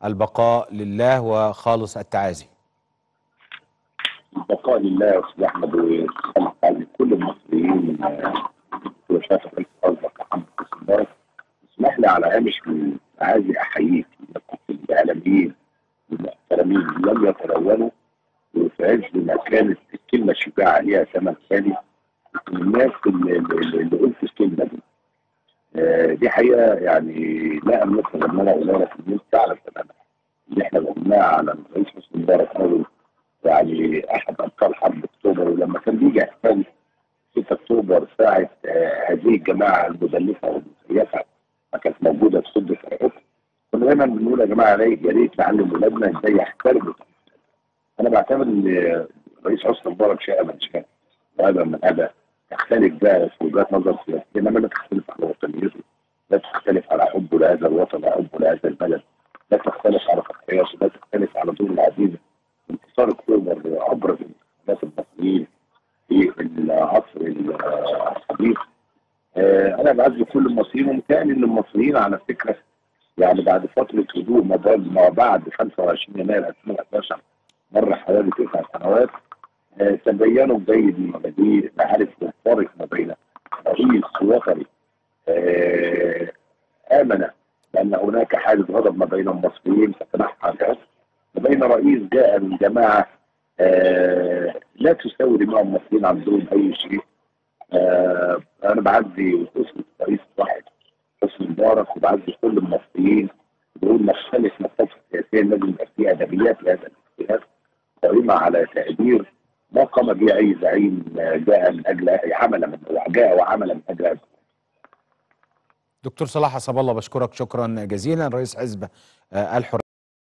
البقاء لله وخالص التعازي البقاء لله يا استاذ احمد وسلام على كل المصريين وشافع رئيس قصدك محمد حسن مبارك اسمح لي على هامش من عايز احييك انكم الاعلاميين المحترمين لم يتلونوا وفي عز ما كانت الكلمه الشجاعه ليها ثمن ثاني الناس اللي, اللي اللي قلت الكلمه دي آه، دي حقيقه يعني لا املك غير ان انا اقولها لك ان انت تعلم تماما اللي احنا قلناه على الرئيس حسني مبارك رجل يعني احد ابطال حرب اكتوبر ولما كان بيجي يحتل 6 اكتوبر ساعه آه، هذه الجماعه المدلسه والمسيسه ما كانت موجوده في سده الحكم كنا دايما بنقول يا جماعه يا ريت نعلم ولادنا ازاي يحترموا انا بعتبر ان الرئيس حسني مبارك شاء من شاء وهذا من هذا تختلف بقى في وجهات نظر سياسيه انما لا تختلف على وطنيته لا تختلف على حبه لهذا الوطن وحبه لهذا البلد لا تختلف على تضحياته لا تختلف على دور العزيزه انتصار اكتوبر ابرز انتصارات المصريين في العصر الحديث آه، انا بعز كل المصريين ومتهيألي ان المصريين على فكره يعني بعد فتره هدوء ما بعد- ما بعد 25 يناير 2011 مر حوالي تسع سنوات آه، تبينوا جيد المبادئ نعرف الفارق ما بين رئيس وطني آه، امن بان هناك حاله غضب ما بين المصريين فتنحى عنها وبين رئيس جاء من جماعه آه، لا تساوي دماء المصريين عندهم اي شيء آه، انا بعزي اسره رئيس واحد حسني مبارك وبعزي كل المصريين بقول نختلف نختلف سياسيا لازم يبقى في ادبيات لهذا الاختلاف قائمه على تقدير ما قام به اي زعيم آه، جاء من اجل عمل من جاء وعمل من اجل هذا دكتور صلاح عصام الله بشكرك شكرا جزيلا رئيس حزب آه، الحرية